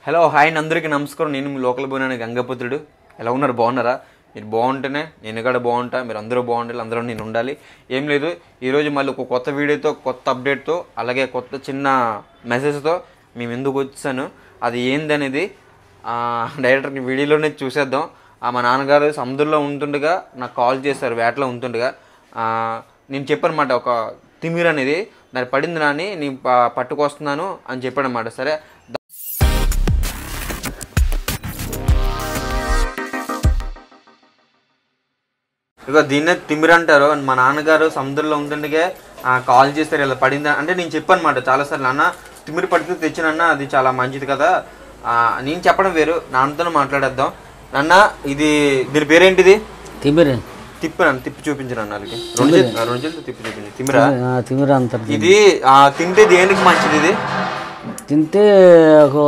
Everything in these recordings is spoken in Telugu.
హలో హాయ్ అండి అందరికీ నమస్కారం నేను మీ లోకల్ బోనాని గంగపుత్రుడు ఎలా ఉన్నారు బాగున్నారా మీరు బాగుంటేనే నేను కూడా బాగుంటా మీరు అందరూ బాగుండాలి అందరూ నేను ఉండాలి ఏం లేదు ఈరోజు మళ్ళీ ఒక కొత్త వీడియోతో కొత్త అప్డేట్తో అలాగే కొత్త చిన్న మెసేజ్తో మేము ఎందుకు వచ్చాను అది ఏందనేది డైరెక్టర్ వీడియోలోనే చూసేద్దాం ఆ, మా నాన్నగారు సముద్రంలో ఉంటుండగా నాకు కాల్ చేశారు వేటలో ఉంటుండగా ఆ, నేను చెప్పానమాట ఒక తిమిర్ అనేది దాన్ని పడింది నాని నేను ప- పట్టుకొస్తున్నాను అని చెప్పాడు అనమాట సరే ఇక దీన్నే తిమిరి అంటారు మా నాన్నగారు సముద్రంలో ఉంటుండగా ఆ, కాల్ చేస్తారు ఇలా పడిందా అంటే నేను చెప్పాను అనమాట చాలాసార్లు అన్న తిమిరి పడితే తెచ్చినన్న అది చాలా మంచిది కదా ఆ, నేను చెప్పడం వేరు నాన్నతో మాట్లాడేద్దాం నాన్న ఇది దీని పేరేంటిది తిమిరి తిప్పి నన్ను తిప్పి చూపించను అన్న వాళ్ళకి రెండు చేతులు- ఆ, రెండు చేతులు తిప్పి చూపించు తిమిరా ఆ, తిమిరి అంటారు ఇది ఆ, తింటే దేనికి మంచిది ఇది తింటే ఒక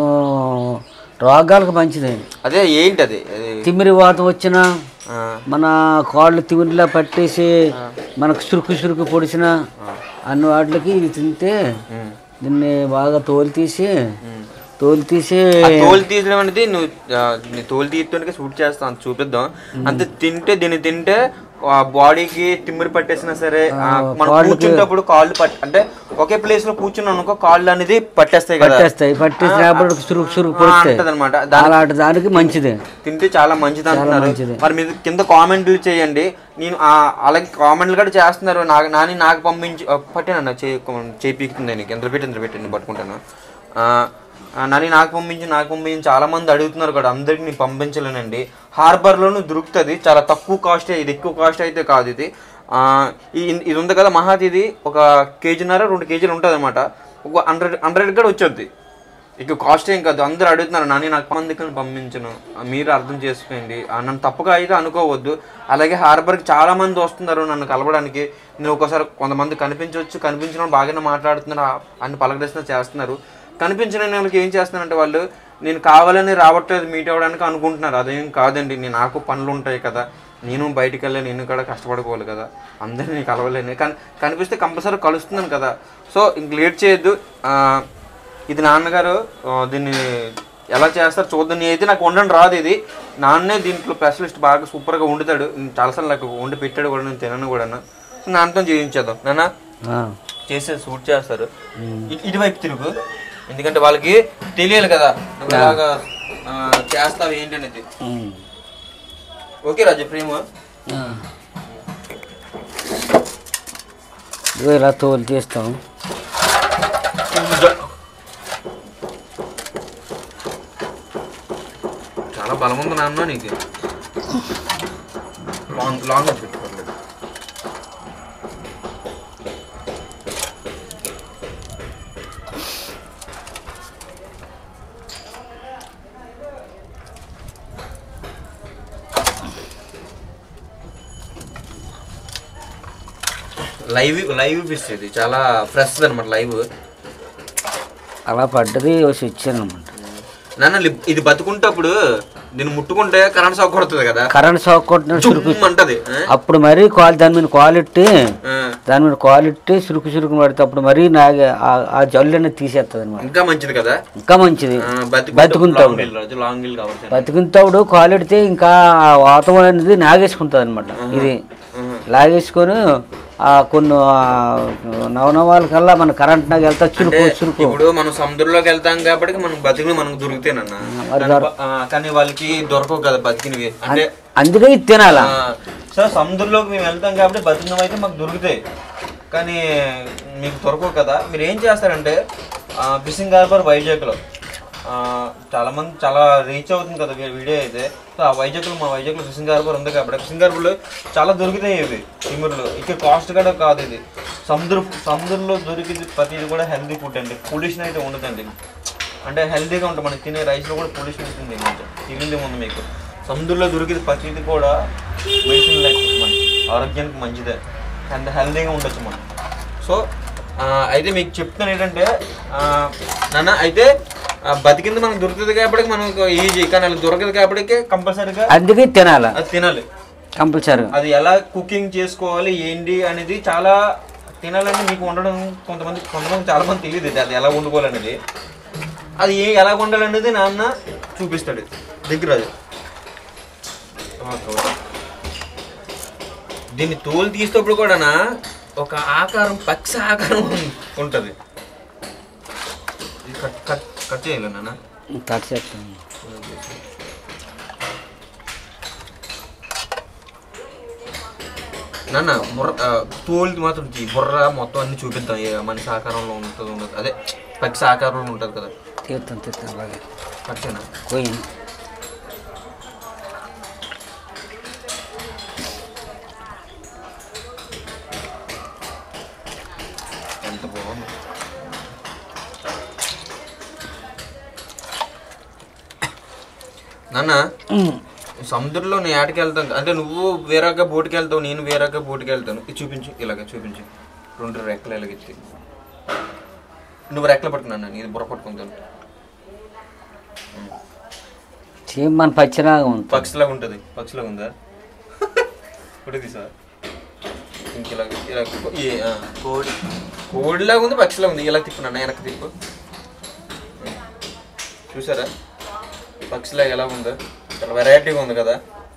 నో- రోగాలకు మంచిది అదే ఏంటి అది అది, తిమిరి వాతం వచ్చిన ఆ, మన కాళ్ళు తిమిరిలా పట్టేసి మనకు సురుకు సురుకు పొడిచిన అన్ని వాటికి ఇది తింటే ఉమ్, దీన్ని బాగా తోలు తీసి ఉమ్. తోలు తీసి ఆ తోలు తీసడం అనేది నువ్వు ఆ, నీ తోలు తీయటానికి షూట్ చేస్తాం అంత చూపిద్దాం అంతే తింటే దీన్ని తింటే ఆ బాడీకి తిమ్మిరి పట్టేసినా సరే ఆ, మనం కూర్చుంటప్పుడు కాళ్ళు పట్ అంటే ఒకే ప్లేస్ లో కూర్చున్నాం అనుకో కాళ్ళు అనేది పట్టేస్తాయి కదా పట్టేస్తాయి పట్టేసినప్పుడు సురుకు సురుకు పొడుస్తాయి అనమాట అలాంటి దానికి మంచిది తింటే చాలా మంచిది అంటున్నారు మంచిది. మరి మీరు కింద కామెంట్లు చేయండి నేను ఆ, అలాగే కామెంట్లు కూడా చేస్తున్నారు నాకు నాని నాకు పంపించి ఆ, పట్టానన్న చేయి చేయి పీకుతుంది నీకు ఎంత పెట్టి ఎంత పెట్టి నేను పట్టుకుంటాను ఆ, ఆ, నాని నాకు పంపించి నాకు పంపించి చాలా మంది అడుగుతున్నారు కూడా అందరికి నేను పంపించలేనండి హార్బర్లోనూ దొరుకుతుంది చాలా తక్కువ కాస్ట్ ఇది ఎక్కువ కాస్ట్ అయితే కాదు ఇది ఆ, ఈ- ఇది ఉంది కదా మహాది ఇది ఒక కేజీన్నర రెండు కేజీలు ఉంటుంది అనమాట ఒక హండ్రెడ్ హండ్రెడ్ కూడా వచ్చేది ఇక కాస్ట్ ఏం కాదు అందరూ అడుగుతున్నారు నాని నాకు మందికి పంపించను మీరు అర్థం చేసుకోండి ఆ, నన్ను తప్పుగా అయితే అనుకోవద్దు అలాగే హార్బర్కి చాలా మంది వస్తున్నారు నన్ను కలవడానికి నేను ఒకసారి కొంతమంది కనిపించవచ్చు కనిపించిన వాళ్ళు బాగానే మాట్లాడుతున్నారు ఆ- అన్ని పలకరిస్తున్నా చేస్తున్నారు కనిపించిన వాళ్ళకి ఏం చేస్తున్నారంటే వాళ్ళు నేను కావాలని రావట్లేదు మీట్ అవ్వడానికి అనుకుంటున్నారు అదేం కాదండి నేను నాకు పనులు ఉంటాయి కదా నేను బయటికి వెళ్ళి నేను కూడా కష్టపడుకోవాలి కదా అందరినీ కలవలేను కానీ కనిపిస్తే కంపల్సరీ కలుస్తున్నాను కదా సో ఇంక లేట్ చేయొద్దు ఆ, ఇది నాన్నగారు ఆ, దీన్ని ఎలా చేస్తారు చూద్దాం నేను అయితే నాకు వండడం రాదు ఇది నాన్నే దీంట్లో స్పెషలిస్ట్ బాగా సూపర్గా వండుతాడు నేను చాలాసార్లు నాకు వండి పెట్టాడు కూడా నేను తినను కూడా సో నాన్నతో చేయించేద్దాం నాన్న ఆ. చేసే సూట్ చేస్తారు ఇ- ఇటువైపు తిరుగు ఎందుకంటే వాళ్ళకి తెలియాలి కదా నువ్వు ఎలాగా ఆ, చేస్తావు ఏంటి అనేది ఉమ్. ఓకే రాజు ప్రేమ ఆ. ఇదిగో ఇలా తోలు తీస్తాం చాలా బలం ఉంది నాన్న నీకు లాంగ్ లాంగ్ పెట్టుకోలేదు లైవ్ లైవ్ ఫిష్ ఇది చాలా ఫ్రెష్ అనమాట లైవ్ అలా పడ్డది స్విచ్ అనమాట నాన్న లి- ఇది బతుకుంటప్పుడు దీన్ని ముట్టుకుంటే కరెంట్ షాక్ కొడుతుంది కదా కరెంట్ షాక్ కొట్టిన సురుకు జుమ్ అంటది ఆ? అప్పుడు మరీ కాల్ దాని మీద క్వాలిటీ ఆ. దాని మీద క్వాలిటీ సురుకు సురుకు పడితే అప్పుడు మరీ నాగే ఆ- ఆ జల్లు అనేది తీసేస్తుంది అనమాట ఇంకా మంచిది కదా ఇంకా మంచిది ఆ, బతుకు- బతుకుంటావు. లాంగ్ గిల్ రాజు, లాంగ్ గిల్ కావాలి బతికినప్పుడు క్వాలిటీ ఇంకా ఆ వాతావరణం అనేది నాగేసుకుంటుంది అనమాట ఇది లాగేసుకొని ఆ కొన్ని ఆ నవనవాల కల్లా మన కరెంట్ నాకు వెళ్తా చురుకు చురుకు ఇప్పుడు మనం సముద్రంలోకి వెళ్తాం కాబట్టి మనం బతికినవి మనకు దొరుకుతాయనన్న మరి కానీ బ- ఆ, కానీ వాళ్ళకి దొరకవు కదా బతికినవి అంటే అందుకే ఇది తినాలా ఆ, సో సముద్రంలోకి మేము వెళ్తాం కాబట్టి బతికినవి అయితే మాకు దొరుకుతాయి కానీ మీకు దొరకవు కదా మీరు ఏం చేస్తారంటే ఆ, ఫిషింగ్ హార్బర్ వైజాగ్లో ఆ, చాలా మంది చాలా రీచ్ అవుతుంది కదా వీ- వీడియో అయితే సో ఆ వైజాగ్లో మా వైజాగ్లో ఫిషింగ్ హార్బర్ ఉంది కాబట్టి ఫిషింగ్ హార్బర్లో చాలా దొరుకుతాయి ఇవి తిమ్మురులు ఇక్కడ కాస్ట్ కూడా కాదు ఇది సముద్రం సముద్రంలో దొరికింది ప్రతిది కూడా హెల్దీ ఫుడ్ అండి పొల్యూషన్ అయితే ఉండదండి అంటే హెల్దీగా ఉంటుంది మనకి తినే రైస్లో కూడా పొల్యూషన్ ఉంటుంది కొంచెం తిరిగింది ఉంది మీకు సముద్రంలో దొరికింది ప్రతిది కూడా మెడిసిన్ లైక్ మన ఆరోగ్యానికి మంచిదే అండ్ హెల్దీగా ఉండొచ్చు మనం సో ఆ, అయితే మీకు చెప్తాను ఏంటంటే ఆ, నాన్న అయితే ఆ, బతికింది మనకు దొరుకుతుంది కాబట్టి మనకు ఈజీ కానీ అలా దొరకదు కాబట్టి కంపల్సరీగా అందుకే తినాలా అది తినాలి కంపల్సరీ అది ఎలా కుకింగ్ చేసుకోవాలి ఏంటి అనేది చాలా తినాలని మీకు వండడం కొంతమంది కొంతమంది చాలా మంది తెలియదు అది ఎలా వండుకోవాలనేది అది ఏ ఎలా వండాలనేది నాన్న చూపిస్తాడు దగ్గర అది ఓకే, ఓకే. దీన్ని తోలు తీసేటప్పుడు కూడా ఒక ఆకారం పక్ష ఆకారం ఉంటుంది ఇది కట్ కట్ కట్ చేయాలి నాన్న కట్ చేస్తాను నాన్న బుర్ర ఆ, తోలుది మాత్రం తీ బుర్ర మొత్తం అన్ని చూపిద్దాం ఏ మనిషి ఆకారంలో ఉంటుంది ఉండదు అదే పక్షి ఆకారంలో ఉంటుంది కదా తీస్తాను తీస్తాను అలాగే పక్షేనా పోయి ఎంత బాగుంది నాన్న సముద్రంలో నేను ఏటకి వెళ్తాను అంటే నువ్వు వేరేగా బోటుకి వెళ్తావు నేను వేరేగా బోటుకి వెళ్తాను ఇది చూపించు ఇలాగ చూపించు రెండు రెక్కలు ఎలాగెత్తి నువ్వు రెక్కలు పట్టుకున్నాను నేను ఇది బుర్ర పట్టుకుంటాను సేమ్ మన పచ్చిలాగా ఉంది పక్షిలాగా ఉంటుంది పక్షిలాగా ఉందా ఇప్పుడు తీసా ఇంక ఇలా ఇలా ఈ, ఆ, కోడి కోడిలాగా ఉంది పక్షిలాగా ఉంది ఇలా తిప్పు నాన్న వెనక్కి తిప్పు చూసారా పక్షిలాగా ఎలా ఉందో చాలా వెరైటీగా ఉంది కదా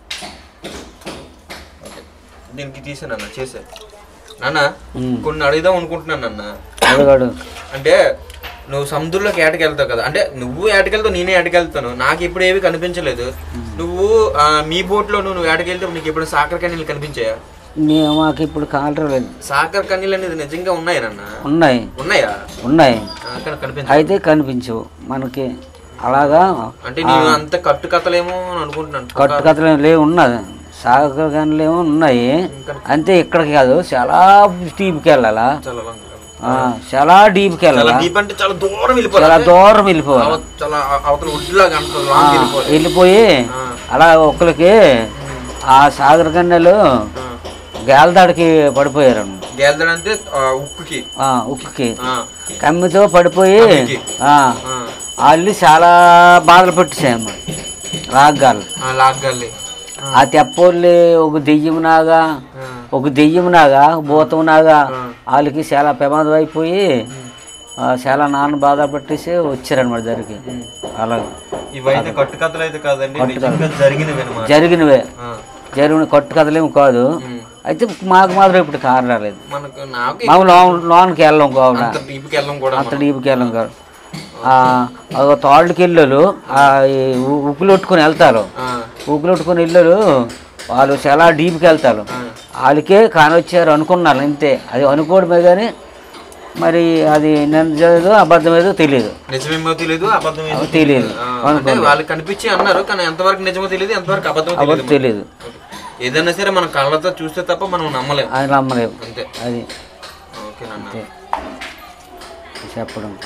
ఓకే దీనికి తీసా నాన్న చేసా నాన్న ఉమ్. కొన్ని అడుగుదాం అనుకుంటున్నాను నాన్న అడుగాడు అంటే నువ్వు సముద్రంలోకి ఏటకెళ్తావు కదా అంటే నువ్వు ఏటకెళ్తావు నేనే ఏటకెళ్తాను నాకు ఇప్పుడు ఏవి కనిపించలేదు నువ్వు ఆ, మీ బోట్లో నువ్వు ఏటకెళ్తే నీకు ఎప్పుడు సాకర్ కన్నీళ్ళు కనిపించాయా మేము మాకు ఇప్పుడు కాలర్ లేదు సాకర్ కన్నీళ్ళు అనేది నిజంగా ఉన్నాయా నాన్న ఉన్నాయి ఉన్నాయా ఉన్నాయి ఆ, కానీ కనిపించ అయితే కనిపించవు మనకి అలాగా అంటే నేను అంత కట్టు కథలేమో అని అనుకుంటున్నాను కట్టు కథలు లేవు ఉన్నది సాగర్ కానీ లేవు ఉన్నాయి అంతే ఇక్కడికి కాదు చాలా డీప్కి వెళ్ళాలా చాలా long. ఆ, చాలా డీప్కి చాలా వెళ్ళాలా డీప్ అంటే చాలా దూరం వెళ్ళిపోవాలి చాలా దూరం వెళ్ళిపోవాలి అవ- చాలా అ- అవతల ఒడ్డులాగా అంత లాంగ్ వెళ్ళిపోవాలి వెళ్ళిపోయి ఆ. అలా ఒక్కరికి ఆ సాగర్ కన్నెలు ఆ. గేలదాడికి పడిపోయారు గేల్దడంటే ఆ, ఉక్కుకి ఆ, ఉక్కుకి ఆ, కమ్మితో పడిపోయి కమ్మికి. ఆ, ఆ, వాళ్ళు చాలా బాధలు పెట్టేసాము రాగ్గాలు ఆ, లాగ్గాలి ఆ, ఆ తెప్పోళ్ళు ఒక దెయ్యంలాగా ఆ. ఒక దెయ్యంలాగా భూతంలాగా వాళ్ళకి చాలా ప్రమాదం అయిపోయి ఆ, చాలా నాన్న బాధ పెట్టేసి వచ్చారనమాట దానికి అలాగే ఇవైతే కట్టు కథలు అయితే కాదండి నిజంగా జరిగినవి అనమాట జరిగినవే జరిగిన కట్టు కథలేము కాదు అయితే మాకు మాత్రం ఇప్పుడు కారు రాలేదు మనకు నాకు మాకు లోన్ లోన్కి వెళ్ళాం కావున అంత డీప్కి వెళ్ళం కూడా అంత డీప్కి వెళ్ళాం కాదు ఆ, ఒక తోళ్ళకి ఇల్లులు ఆ, ఈ ఉ- ఉప్పులొట్టుకొని వెళ్తారు ఆ, ఉప్పులొట్టుకొని ఇల్లులు వాళ్ళు చాలా డీప్కి వెళ్తారు వాళ్ళకే కానొచ్చారు అనుకున్నారు అంతే అది అనుకోవడమే కానీ మరి అది నిజమేదో అబద్ధమేదో తెలియదు నిజమేమో తెలియదు అబద్ధం ఏమో తెలియదు ఆ, అంటే వాళ్ళకి కనిపించి అన్నారు కానీ ఎంతవరకు నిజమో తెలియదు ఎంతవరకు అబద్ధమో తెలియదు అబద్ధం తెలియదు ఏదైనా సరే మనం కళ్ళతో చూస్తే తప్ప మనం నమ్మలేం అది నమ్మలేము అంతే అది ఓకే నాన్న చెప్పడం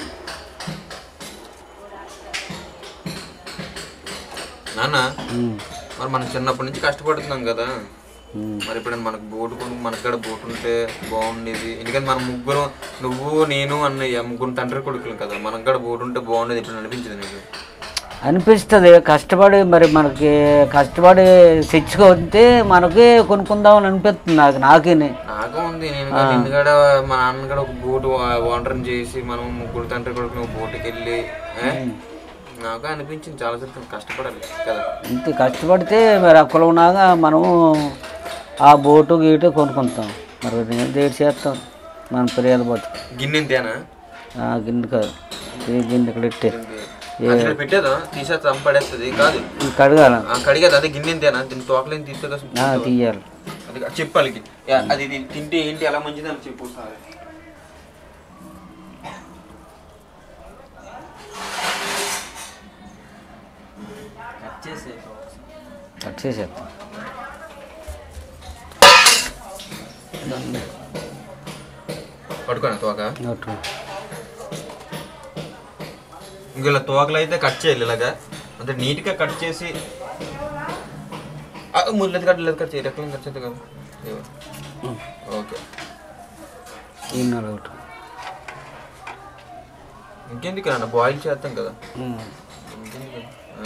నాన్న ఉమ్, మరి మనం చిన్నప్పటి నుంచి కష్టపడుతున్నాం కదా ఉమ్. మరి ఇప్పుడు మనకు బోటు కొను మనకు కూడా బోట్ ఉంటే బాగుండేది ఎందుకంటే మనం ముగ్గురు నువ్వు నేను అన్నయ్య ముగ్గురు తండ్రి కొడుకులు కదా మనకు కూడా బోట్ ఉంటే బాగుండేది ఇప్పుడు అనిపించింది నీకు అనిపిస్తుంది కష్టపడి మరి మనకి కష్టపడి తెచ్చుకుంటే మనకే కొనుక్కుందామని అనిపిస్తుంది నాకు నాకేనే నాకు ఉంది నేను కూడా నిన్ను కూడా మా నాన్న కూడా ఒక బోటు వాండరం చేసి మనం ముగ్గురు తండ్రి కొడుకులు బోటుకి వెళ్ళి ఏ? నాకు అనిపించింది చాలా సేపు కష్టపడాలి కదా ఇంత కష్టపడితే మరి ఆ కులవునాగా మనము ఆ బోటు గీటు కొనుక్కుంటాం మరి నేను దేటి చేస్తాం మన ఫిర్యాదు పోతే గిన్నె ఇంతేనా ఆ గిన్నె కాదు ఈ గిన్నె ఇక్కడ ఇట్టే అది ఇక్కడ పెట్టేదా తీసేది చంపడేస్తుంది కాదు ఇది కడగాల ఆ కడిగేది అదే గిన్నె ఇంతేనా దీని తోకలేని తీస్తే కదా ఆ, తీయాలి అది చెప్పాలి యా, అది ఇది తింటే ఏంటి ఎలా మంచిది అని చెప్పు సార్ కట్ చేసేస్తాం పట్టుకోండి తోక నోటు ఇంక ఇలా తోకలు అయితే కట్ చేయాలి ఇలాగా అంటే నీట్గా కట్ చేసి ఆ, ముళ్ళది కట్ లేదు కట్ చేయాలి రెక్కలను కట్ చేస్తే కదా ఇదిగో. ఓకే ఈ నలుగురు ఇంకెందుకు అన్న బాయిల్ చేస్తాం కదా ఉమ్. ఇంకెందుకు? ఆ.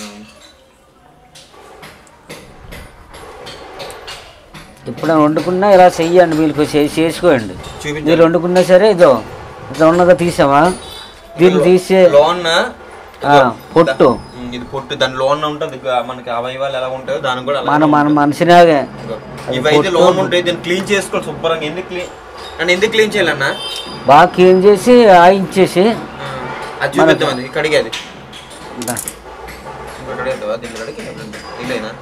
ఎప్పుడైనా వండుకున్నా ఇలా చెయ్యండి మీకు చే- చేసుకోండి చూపించు మీరు వండుకున్నా సరే ఇదో ఇట్లా ఉన్నగా తీసామా దీన్ని తీసే లోన్న ఆ, పొట్టు ఉమ్, ఇది పొట్టు దాని లోన్ ఉంటుంది ఇక మనకి అవయవాలు ఎలా ఉంటాయో దానికి కూడా అలాగే మన మన మనిషినాగే ఇదిగో. ఇవైతే లోన్ ఉంటాయి దీన్ని క్లీన్ చేసుకోవాలి శుభ్రంగా ఎందుకు క్లీన్ అండ్ ఎందుకు క్లీన్ చేయాలన్నా బాగా క్లీన్ చేసి ఆయించేసి ఆ, అది చూపిద్దాం అది ఇక్కడికి అది దా. ఇక్కడ కడిగేద్దావా దీన్ని కడిగి ఇల్లేనా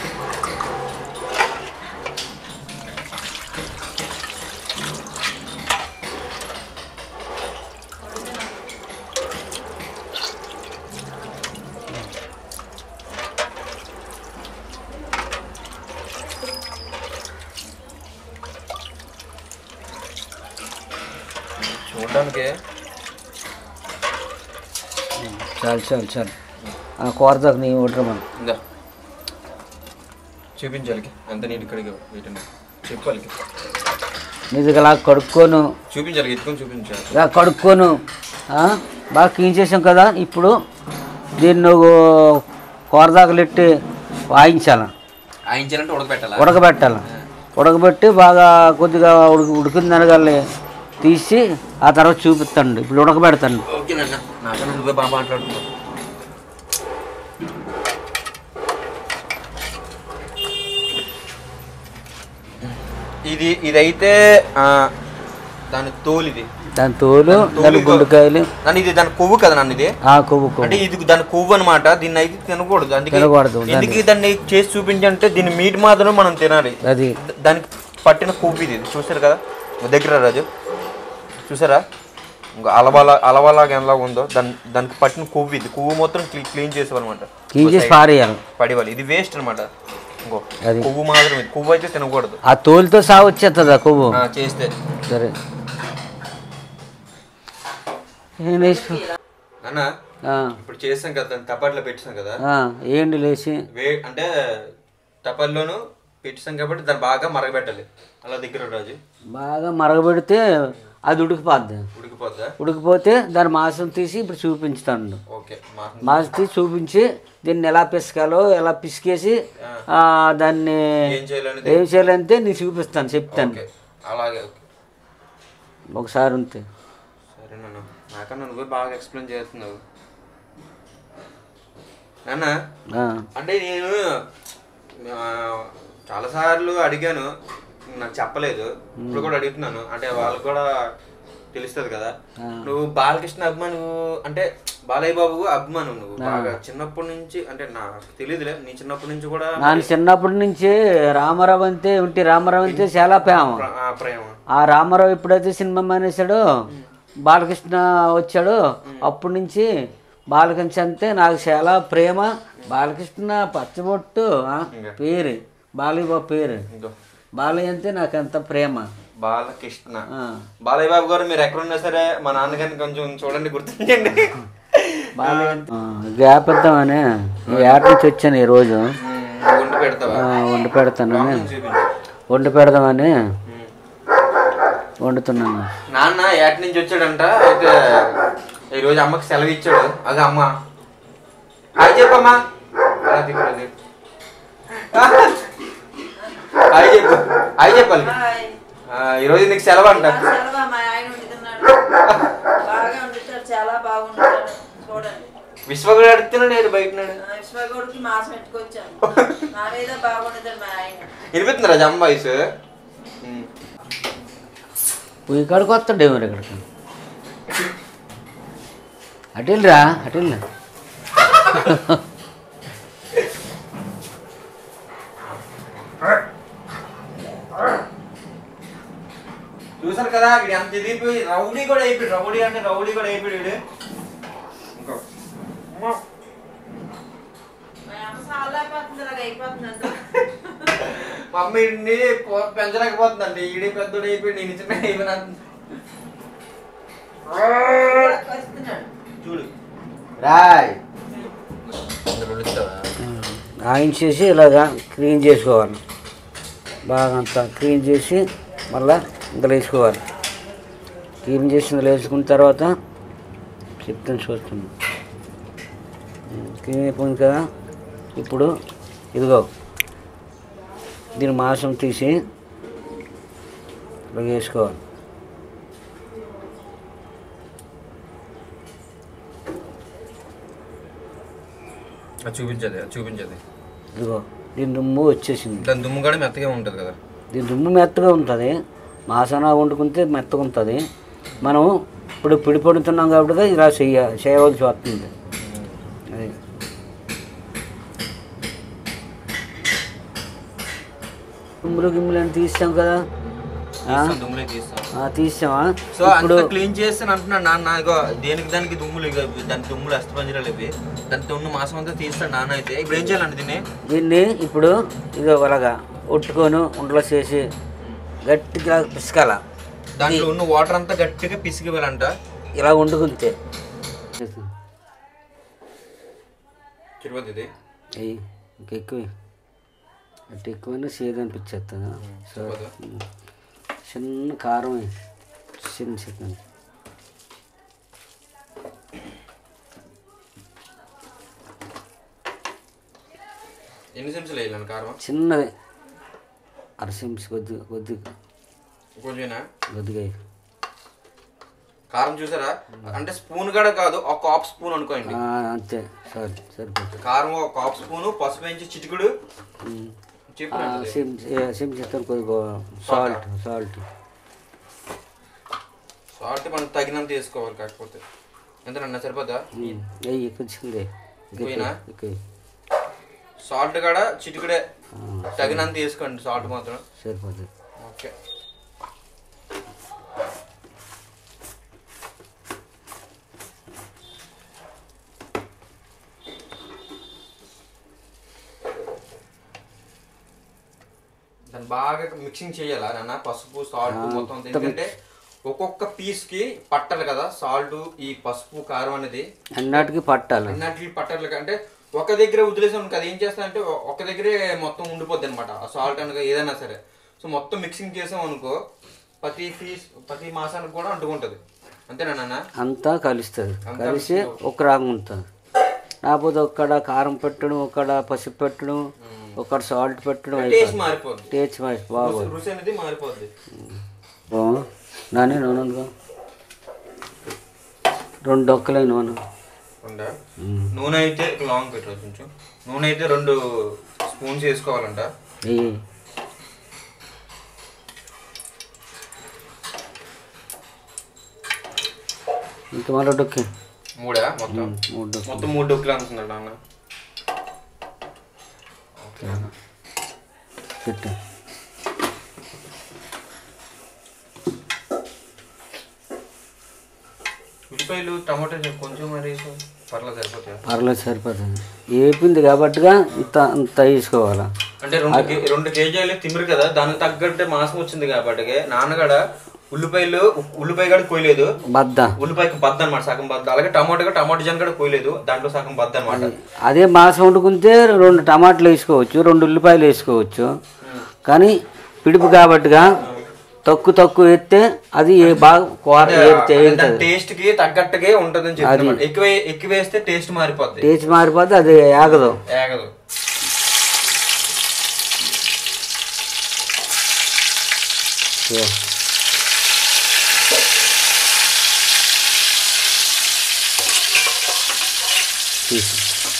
చూడడానికి చాలు చాలు చాలు ఆ కూరదాకా నీ ఓటర్ మనం ఇందా చూపించాలి అంత నేను ఇక్కడికి వీటిని చెప్పాలి నీది ఇలా కడుక్కోను చూపించాలి ఎత్తుకొని చూపించాలి ఇలా కడుక్కోను ఆ? బాగా క్లీన్ చేసాం కదా ఇప్పుడు దీన్ని నువ్వు కూరదాకలెట్టి వాయించాల ఆయించాలంటే ఉడకబెట్టాలా ఉడకబెట్టాలి ఉడకబెట్టి బాగా కొద్దిగా ఉడికి ఉడికింది అనగాలి తీసి ఆ తర్వాత చూపిస్తాను ఇప్పుడు ఉడకబెడతాను ఓకేనన్న నాకన్నా నువ్వే బాగా మాట్లాడుతున్నావు ఇది ఇదైతే ఆ, దాని తోలు ఇది దాని తోలు తోలు దాని ఇగో. గుండెకాయలు నన్ను ఇది దాని కొవ్వు కదా నన్ను ఇది ఆ కొవ్వు కొవ్వు అంటే ఇది దాని కొవ్వు అనమాట దీన్ని అయితే తినకూడదు అందుకే తినకూడదు, ఎందుకు దాన్ని చేసి చూపించంటే దీని మీట్ మాత్రం మనం తినాలి అది ద- దానికి పట్టిన కొవ్వు ఇది చూసారు కదా దగ్గర రా రాజు చూసారా ఇంకా అలవాల అలవాలాగా ఎలా ఉందో దాని దానికి పట్టిన కొవ్వు ఇది కొవ్వు మొత్తం క్లీ క్లీన్ చేసేవన్నమాట క్లీన్ చేసి పారేయాలి పడివాలి ఇది వేస్ట్ అనమాట ఇంకో అది. కొవ్వు మాత్రం ఇది కొవ్వు అయితే తినకూడదు ఆ తోలుతో సాగు వచ్చేస్తుంది ఆ కొవ్వు ఆ, చేస్తే సరే ఏం లేచి అన్న ఆ, ఇప్పుడు చేస్తాం కదా దాన్ని తపాట్లో పెట్టాం కదా ఆ, ఏంటి లేచి వే అంటే తపల్లోను పెట్టాం కాబట్టి దాన్ని బాగా మరగబెట్టాలి అలా దగ్గర రాజు బాగా మరగబెడితే అది ఉడికిపోద్ది ఉడికిపోద్దా ఉడికిపోతే దాని మాంసం తీసి ఇప్పుడు చూపించుతాను ఓకే మా మాంసం తీసి చూపించి దీన్ని ఎలా పిసకాలో ఎలా పిసికేసి ఆ, దాన్ని ఏం చేయాలని ఏం చేయాలంటే నీకు చూపిస్తాను చెప్తాను ఓకే అలాగే ఓకే ఒకసారి ఉంటే సరే నాన్న నాకన్నా నువ్వే బాగా ఎక్స్ప్లెయిన్ చేస్తున్నావు నాన్న ఆ, అంటే నేను ఆ, చాలాసార్లు అడిగాను నాకు చెప్పలేదు ఇప్పుడు కూడా అడుగుతున్నాను అంటే వాళ్ళకు కూడా తెలుస్తుంది కదా నువ్వు బాలకృష్ణ అభిమాను అంటే బాలయ్య బాబు అభిమానం నువ్వు బాగా చిన్నప్పటి నుంచి అంటే నాకు తెలియదులే నీ చిన్నప్పటి నుంచి కూడా నాకు చిన్నప్పటి నుంచి రామారావు అంతే ఉంటే రామారావు అంతే చాలా ప్రేమ ప్ర- ఆ ప్రేమ ఆ రామారావు ఎప్పుడైతే సినిమా మానేశాడో బాలకృష్ణ వచ్చాడో అప్పటి నుంచి బాలకృష్ణ అంతే నాకు చాలా ప్రేమ బాలకృష్ణ పచ్చబొట్టు ఆ, పేరు బాలయ్య బాబు పేరు ఇంకో బాలయ్య అంటే నాకు అంత ప్రేమ బాలకృష్ణ ఆ, బాలయ్య బాబు గారు మీరు ఎక్కడ ఉన్నా సరే మా నాన్నగారిని కొంచెం చూడండి గుర్తించండి బాలయ్య అంటే- ఆ, గ్యాప్ ఇద్దామని ఈ యాప్ నుంచి వచ్చాను ఈరోజు ఉమ్, వండి పెడతావా ఆ, వండి పెడతానని చూపించు వండి పెడదామని ఉమ్. వండుతున్నాను నాన్న ఏట నుంచి వచ్చాడంట అయితే ఈ రోజు అమ్మకి సెలవు ఇచ్చాడు అదే అమ్మ హాయ్ చెప్పమ్మా అలా తిప్పు, అలా తిప్పు. హాయ్ చెప్పు హాయ్ చెప్పాలి ఆ, ఈ రోజు నీకు సెలవు అంట సెలవు మా ఆయన వండుతున్నాడు బాగా వండుతాడు చాలా బాగుంటాడు చూడండి విశ్వగుడు అడుగుతున్నాడు నేను బయట నాడు ఆ విశ్వగౌడికి మాసం పెట్టుకొచ్చాను నా మీద బాగుండతాడు మా ఆయన వినిపిస్తుంది రాజు అమ్మ వయసు ఉమ్. పొయ్యి కాడికి వస్తాడే మరి ఇక్కడికి అటు వెళ్ళిరా అటు వెళ్ళి చూసారు కదా వీడు ఎంత ఎదిగిపోయి రౌడీ కూడా అయిపోయాడు రౌడీ అంటే రౌడీ కూడా అయిపోయాడు వీడు ఇంకో అమ్మా. మా అమ్మ చాలా అయిపోతుంది అలాగ అయిపోతుంది అంత మా అమ్మ వీడిని పో- పెంచలేకపోతుందండి ఈడి పెద్దోడు అయిపోయి నేను చిన్న అయిపోయినా వస్తున్నాడు చూడు రాయ్ అందులో ఇస్తావా? ఆయన చేసి ఇలాగా క్లీన్ చేసుకోవాలి బాగా అంతా క్లీన్ చేసి మళ్ళా ఇందులో వేసుకోవాలి క్లీన్ చేసి ఇందులో వేసుకున్న తర్వాత చెప్తాను చూస్తాను క్లీన్ అయిపోయింది కదా ఇప్పుడు ఇదిగో దీని మాంసం తీసి ఇలా వేసుకోవాలి అది చూపించదు అది చూపించదు ఇదిగో దీని దుమ్ము వచ్చేసింది దాని దుమ్ము కూడా మెత్తగా ఉంటుంది కదా దీని దుమ్ము మెత్తగా ఉంటుంది మాసన వండుకుంటే మెత్తగా ఉంటుంది మనం ఇప్పుడు పిడి పడుతున్నాం కాబట్టి ఇలా చేయ చేయవలసి వస్తుంది అది దుమ్ములు గిమ్ములు అని తీసాం కదా ఆ? తీస్తాం, దుమ్ములే తీస్తాం ఆ, తీసామా సో అంత క్లీన్ చేస్తాను అంటున్నాడు నాన్న ఇగో దేనికి దానికి దుమ్ములు ఇక దాని దుమ్ములు అస్థిపంజరాలు ఇవి దాని దుమ్ము మాసం అంతా తీస్తాడు నాన్న అయితే ఇప్పుడు ఏం చేయాలండి దీన్ని దీన్ని ఇప్పుడు ఇదో అలాగా ఒట్టుకొని ఉండలో చేసి గట్టిగా పిసకాల దాంట్లో ఉన్న వాటర్ అంతా గట్టిగా పిసికి వెళ్ళంట ఇలా వండుకుంటే తిరుపతి ఇది అయ్యి ఇంకా ఎక్కువ అటు ఎక్కువైనా సేదు అనిపించేస్తుంది సరే సరిపోదా? ఉమ్. చిన్న కారం వేయి. చిన్న చికెన్ ఎన్ని సెంట్స్ వేయాలండి కారం చిన్నది అరసింసి కొద్ది కొద్ది కొంచెం కొద్దిగా వేయి. కారం చూసారా అంటే స్పూన్ కూడా కాదు ఒక హాఫ్ స్పూన్ అనుకోండి ఆ, అంతే సరే సరిపోతుంది కారం ఒక హాఫ్ స్పూన్ పసుపు వేయించి చిటికుడు ఉమ్. చెప్పు ఆ, సిమ్ ఏ, సిమ్ చికెన్ కొద్దిగా సాల్ట్ సాల్ట్ సాల్ట్ మనం తగినంత వేసుకోవాలి కాకపోతే ఎంతనన్నా సరిపోతా అయ్యి కొంచెంది పోయినా? ఎక్కువ సాల్ట్ కూడా చిటికుడే తగినంత వేసుకోండి సాల్ట్ మాత్రం సరిపోతుంది ఓకే దాన్ని బాగా మిక్సింగ్ చేయాలా నాన్న పసుపు సాల్ట్ మొత్తం అంతా. ఎందుకంటే ఒక్కొక్క పీస్ కి పట్టాలి కదా సాల్ట్ ఈ పసుపు కారం అనేది అన్నిటికీ పట్టాలి అన్నట్లు పట్టాలి అంటే ఒక దగ్గర వదిలేసాం కదా ఏం చేస్తానంటే ఒ- ఒక దగ్గరే మొత్తం ఉండిపోద్ది అనమాట ఆ సాల్ట్ అనగా ఏదైనా సరే సో మొత్తం మిక్సింగ్ చేసాం అనుకో ప్రతి పీస్ ప్రతి మాసానికి కూడా అంటుకుంటది అంతేనా నాన్న అంతా కలుస్తుంది అంతా కలిసి ఒక రాగం ఉంటుంది లేకపోతే ఒక్కడ కారం పెట్టడం ఒక్కడ పసుపు పెట్టడం ఒక్కడ సాల్ట్ పెట్టడం టేస్ట్ అయిపోతుంది మారిపోద్ది టేస్ట్ మరి బాగోదు రుచి- రుచి అనేది మారిపోద్ది ఓ, నానే నూనె ఉందిగా. రెండు డొక్కలే నూనె ఉందా ఉమ్. నూనె అయితే లాంగ్ పెట్టరు కొంచెం నూనె అయితే రెండు స్పూన్స్ వేసుకోవాలంట వెయ్యి ఇంకా మరో డొక్కి మూడా మొత్తం మూడు డొక్కి మొత్తం మూడు డొక్కులు అంటున్నాడు నాన్న పెట్టు ఉల్లిపాయలు టమాటా కొంచెం మరి వేసు. పర్లేదు సరిపోతాయి పర్లేదు సరిపోతుంది ఏపింది కాబట్టిగా ఇంత అంత వేసుకోవాలా అంటే రెండు కే- రెండు కేజీలు తిమ్మిరి కదా దానికి తగ్గట్టే మాసం వచ్చింది కాబట్టి నాన్నగడ ఉల్లిపాయలు ఉల్లిపాయ కూడా కోయలేదు బద్ద ఉల్లిపాయకి బద్ద అనమాట సగం బద్ద అలాగే టమాటా టమాటా జన్ కూడా కోయలేదు దాంట్లో సగం బద్ద అనమాట అదే మాసం వండుకుంటే రెండు టమాటాలు వేసుకోవచ్చు రెండు ఉల్లిపాయలు వేసుకోవచ్చు కానీ పిడుపు కాబట్టిగా తక్కువ తక్కువ వేస్తే అది ఏ బాగా కూర ఏరితే ఏరుతుంది టేస్ట్ కి తగ్గట్టుగా ఉంటదని చెప్తాను ఎక్కువ ఎక్కువ వేస్తే టేస్ట్ మారిపోద్ది టేస్ట్ మారిపోతే అది ఆగదు ఏగదు ఇదిగో. తీసి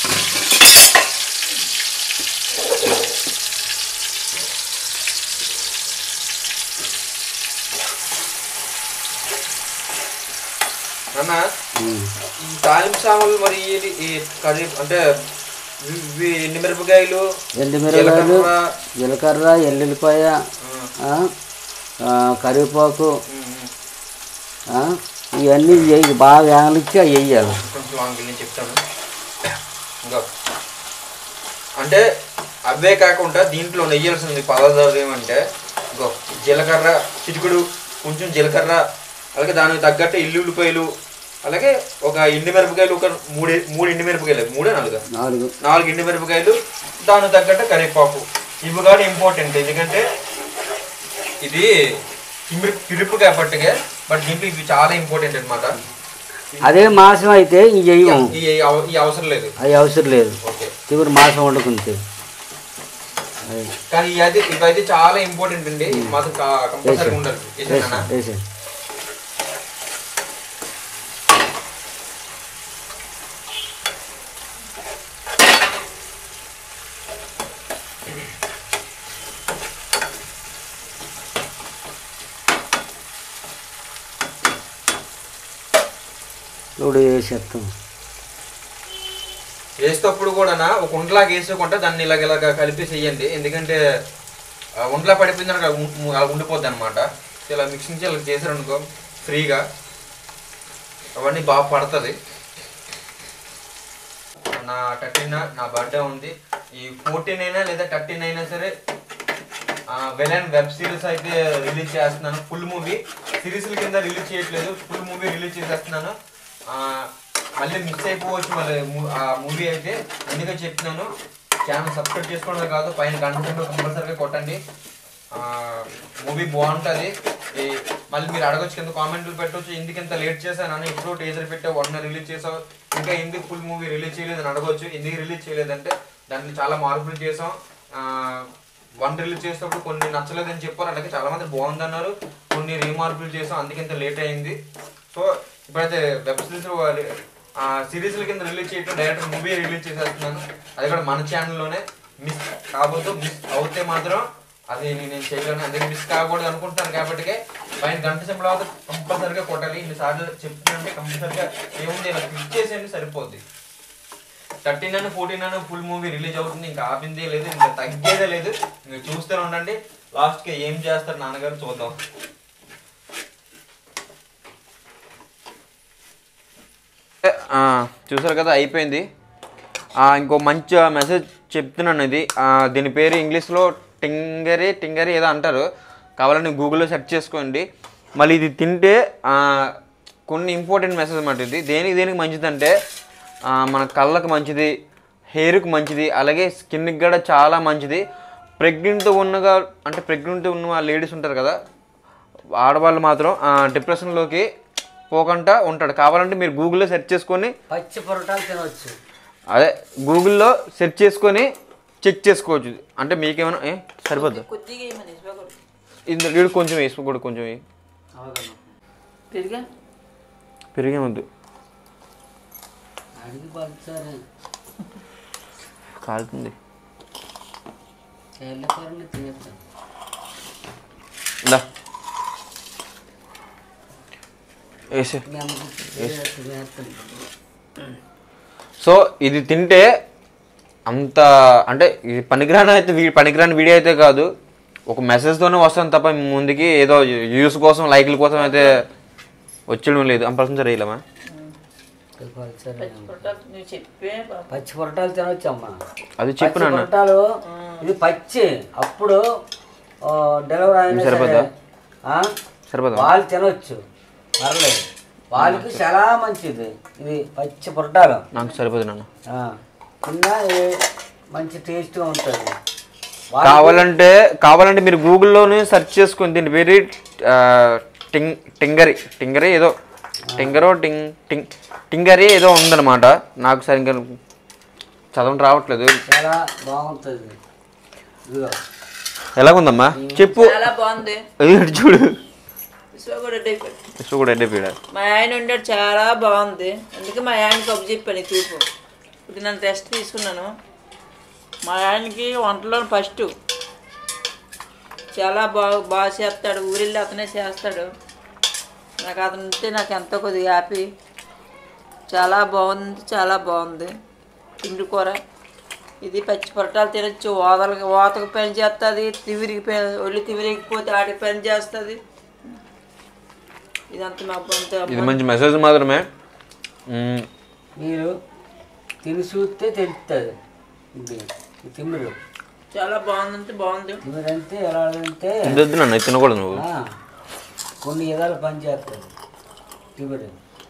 అన్న ఉమ్. ఈ తాలింపు సామాన్లు మరి ఇది- ఈ కర్రీ అంటే ఇవి- ఇవి ఎండుమిరపకాయలు ఎండుమిరపకాయలు జీలకర్ర, జీలకర్ర ఎల్లుల్లిపాయ ఆ, ఆ, కరివేపాకు ఉమ్, ఉమ్. ఆ, ఇవన్నీ వేయి బాగా యాగలిచ్చి అవి వేయాలి కొంచెం ఆంగిల్ నేను చెప్తాను ఇంకా అంటే అవే కాకుండా దీంట్లో నెయ్యాల్సింది పదార్థాలు ఏమంటే ఇంకో జీలకర్ర చిటికుడు కొంచెం జీలకర్ర అలాగే దానికి తగ్గట్టు ఇల్లు ఉల్లిపాయలు అలాగే ఒక ఎండు మిరపకాయలు ఒక మూడు మూడు ఎండు మిరపకాయలు మూడే నాలుగు నాలుగు నాలుగు ఎండు మిరపకాయలు దానికి తగ్గట్టు కరివేపాకు ఇవి కూడా ఇంపార్టెంట్ ఎందుకంటే ఇది తిమిరి పిలుపు కాబట్టిగా బట్ దీంట్లో ఇవి చాలా ఇంపార్టెంట్ అన్నమాట అదే మాసం అయితే ఇంక వేయము ఈ అవ- ఈ అవసరం లేదు అవి అవసరం లేదు ఓకే చివరి మాసం వండుకుంటే అది కానీ ఈ అది ఇవైతే చాలా ఇంపార్టెంట్ అండి మాత్రం కంపల్సరీ ఉండాలి వేసేనా వేసే ఇప్పుడు వేసేస్తాం వేసేటప్పుడు కూడా ఒక ఉండలాగా వేసుకోకుండా దాన్ని ఇలాగ ఇలాగ కలిపి చెయ్యండి ఎందుకంటే ఆ ఉండలా పడిపోయింది అలా అలా ఉండిపోద్ది అనమాట ఇలా మిక్సింగ్ ఇలా చేశారనుకో ఫ్రీగా అవన్నీ బాగా పడుతుంది నా థర్టీన్ నా బర్త్డే ఉంది ఈ ఫోర్టీన్ అయినా లేదా థర్టీన్ అయినా సరే వెలన్ వెబ్ సిరీస్ అయితే రిలీజ్ చేస్తున్నాను ఫుల్ మూవీ సిరీస్ల కింద రిలీజ్ చేయట్లేదు ఫుల్ మూవీ రిలీజ్ చేసేస్తున్నాను ఆ, మళ్ళీ మిస్ అయిపోవచ్చు మళ్ళీ మూ- ఆ మూవీ అయితే అందుకే చెప్తున్నాను ఛానల్ సబ్స్క్రైబ్ చేసుకోవడమే కాదు పైన గంట కంపల్సరీగా కొట్టండి మూవీ బాగుంటుంది మళ్ళీ మీరు అడగొచ్చు కింద కామెంట్లు పెట్టవచ్చు ఎందుకు ఇంత లేట్ చేశాను అని ఇప్పుడు టీజర్ పెట్టావు వన్ రిలీజ్ చేసావు ఇంకా ఎందుకు ఫుల్ మూవీ రిలీజ్ చేయలేదు అని అడగొచ్చు ఎందుకు రిలీజ్ చేయలేదంటే దాంట్లో చాలా మార్పులు చేసాం వన్ రిలీజ్ చేసినప్పుడు కొన్ని నచ్చలేదని చెప్పారు అలాగే చాలా మంది బాగుందన్నారు కొన్ని రీమార్పులు చేసాం అందుకే ఇంత లేట్ అయింది సో ఇప్పుడైతే వెబ్ సిరీస్ సిరీస్ల కింద రిలీజ్ చేయటం డైరెక్ట్ మూవీ రిలీజ్ చేసేస్తున్నాను అది కూడా మన ఛానల్లోనే మిస్ కాబోతూ మిస్ అవుతే మాత్రం అది నేను చేయలేను అందుకే మిస్ కాకూడదు అనుకుంటాను కాబట్టి పైన గంట సింబల్ కంపల్సరిగా కొట్టాలి ఇన్నిసార్లు చెప్తున్నానంటే కంపల్సరిగా ఏముంది ఇలా క్లిక్ చేసేయండి సరిపోద్ది థర్టీన్ అని ఫోర్టీన్ అని ఫుల్ మూవీ రిలీజ్ అవుతుంది ఇంకా ఆపిందే లేదు ఇంకా తగ్గేదే లేదు ఇంకా చూస్తూనే ఉండండి లాస్ట్కి ఏం చేస్తారు నాన్నగారు చూద్దాం ఆ, చూసారు కదా అయిపోయింది ఆ, ఇంకో మంచి మెసేజ్ చెప్తున్నాను ఇది ఆ, దీని పేరు ఇంగ్లీష్లో టింగరీ టింగరీ ఏదో అంటారు కావాలని గూగుల్లో సెర్చ్ చేసుకోండి మళ్ళీ ఇది తింటే ఆ, కొన్ని ఇంపార్టెంట్ మెసేజ్ అన్నమాట ఇది దేనికి దేనికి మంచిదంటే ఆ, మన కళ్ళకు మంచిది హెయిర్కి మంచిది అలాగే స్కిన్కి కూడా చాలా మంచిది ప్రెగ్నెంట్ ఉన్నగా అంటే ప్రెగ్నెంట్ ఉన్న లేడీస్ ఉంటారు కదా ఆడవాళ్ళు మాత్రం ఆ, డిప్రెషన్లోకి పోకుండా ఉంటాడు కావాలంటే మీరు గూగుల్లో సెర్చ్ చేసుకొని పచ్చి పొరటాలు తినవచ్చు అదే గూగుల్లో సెర్చ్ చేసుకొని చెక్ చేసుకోవచ్చు అంటే మీకేమైనా ఏ సరిపోద్దు కొద్దిగా ఏమని ఇసుకోకూడదు ఇందులో వీడు కొంచెం వేసుకో కూడా కొంచెం వేయి పెరిగా పెరిగేమొద్దు అడిగి పలుచారు కాలుతుంది చల్ల కూరలు తినేస్తాను ఇందా వేసే మీ అమ్మకి తినేస్తాను సో ఇది తింటే అంత అంటే ఇది పనికిరాని అయితే వీ- పనికిరాని వీడియో అయితే కాదు ఒక మెసేజ్తోనే వస్తాను తప్ప ముందుకి ఏదో వ్యూస్ కోసం లైక్ల కోసం అయితే వచ్చేయడం లేదు కంపల్సరీ రేయలేమా పలుచారు నువ్వు చెప్పే పాప. పచ్చి పొరటాలు తినవచ్చు అమ్మా అది పచ్చి చెప్పు నాన్న పొరటాలు ఇది పచ్చి అప్పుడు ఆ, డెలివరీ అయినా సరే సరిపోద్దా? ఆ, సరిపోదా వాళ్ళు తినవచ్చు పర్లేదు వాళ్ళకి చాలా మంచిది ఇది పచ్చి పొరటాలు నాకు సరిపోదు నాన్న ఆ, తిన్నా ఇది మంచి టేస్ట్గా ఉంటుంది వాళ్ళకి కావాలంటే కావాలంటే మీరు గూగుల్లోనే సెర్చ్ చేసుకొని దీని పేరు ఆ, టింగ్ టింగరి టింగరి ఏదో టింగరో టింగ్ టింగ్ టింగరి ఏదో ఉందన్నమాట నాకు సరిగ్గా చదవడం రావట్లేదు చాలా బాగుంటుంది ఇదిగో ఎలాగుందమ్మా చెప్పు చాలా బాగుంది అది ఇటు చూడు విశ్వ కూడా రెడీ అయిపోయాడు. ఇసు కూడా ఎడ్డే పీడ మా ఆయన ఉండాడు చాలా బాగుంది అందుకే మా ఆయనకి కబు చెప్పాను ఈ చూపు ఇప్పుడు నన్ను టెస్ట్ తీసుకున్నాను మా ఆయనకి వంటలో ఫస్ట్ చాలా బాగా బాగా చేస్తాడు ఊరిల్లి అతనే చేస్తాడు నాకు అతను ఉంటే నాకు ఎంతో కొద్దిగా హ్యాపీ చాలా బాగుంది చాలా బాగుంది పిండి కూర ఇది పచ్చి పొరటాలు తినచ్చు ఓదలకి ఓతకు పని చేస్తుంది తివిరికి పని ఒళ్ళు తివిరిగిపోతే ఆడికి పని చేస్తుంది ఇదంతా మా అంత ఇది మంచి మెసేజ్ మాత్రమే మ్మ్. మీరు తిని చూస్తే తెలుస్తుంది ఇది ఈ తిమ్మిరు చాలా బాగుందంటే బాగుంది తిమ్మిరు అంటే ఎలా అంటే ఇది వద్దు నన్ను ఇది తినకూడదు నువ్వు ఆ, కొన్ని విధాలు పనిచేస్తుంది తిమ్మిరు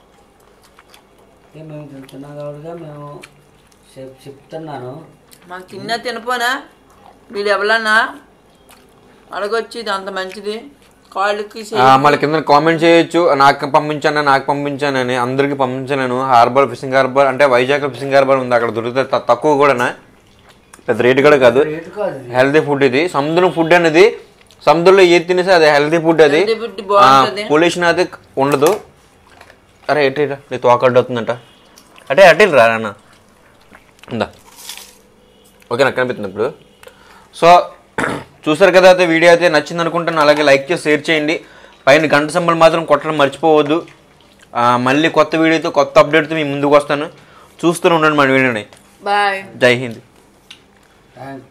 ఇక మేము తింటున్నాం కాబట్టి మేము చెప్ చెప్తున్నాను మనం తిన్నా తినపోనా వీళ్ళు ఎవరన్నా అడగొచ్చు ఇది అంత మంచిది కాళ్ళకి ఆ, మళ్ళీ కింద కామెంట్ చేయొచ్చు నాకు పంపించాను నాకు పంపించాను అని అందరికి పంపించలేను హార్బర్ ఫిషింగ్ హార్బర్ అంటే వైజాగ్ ఫిషింగ్ హార్బర్ ఉంది అక్కడ దొరికితే త- తక్కువ కూడా పెద్ద రేటు కూడా కాదు రేటు కాదు ఇది. హెల్తీ ఫుడ్ ఇది సముద్రం ఫుడ్ అనేది సముద్రంలో ఏది తినేసి అది హెల్తీ ఫుడ్ అది Healthy food బాగుంటది. పొల్యూషన్ అయితే ఉండదు అరే ఎట్టి నీ తోకడ్డు అవుతుందంట అంటే అట్టి రా అన్న ఉందా ఓకే నాకు కనిపిస్తుంది ఇప్పుడు సో చూసారు కదా అయితే వీడియో అయితే నచ్చింది అనుకుంటాను అలాగే లైక్ చేసి షేర్ చేయండి పైన గంట సంబలు మాత్రం కొట్టడం మర్చిపోవద్దు ఆ, మళ్ళీ కొత్త వీడియోతో కొత్త అప్డేట్తో మీ ముందుకు వస్తాను చూస్తూనే ఉండండి మన వీడియోని బాయ్ జై హింద్ థ్యాంక్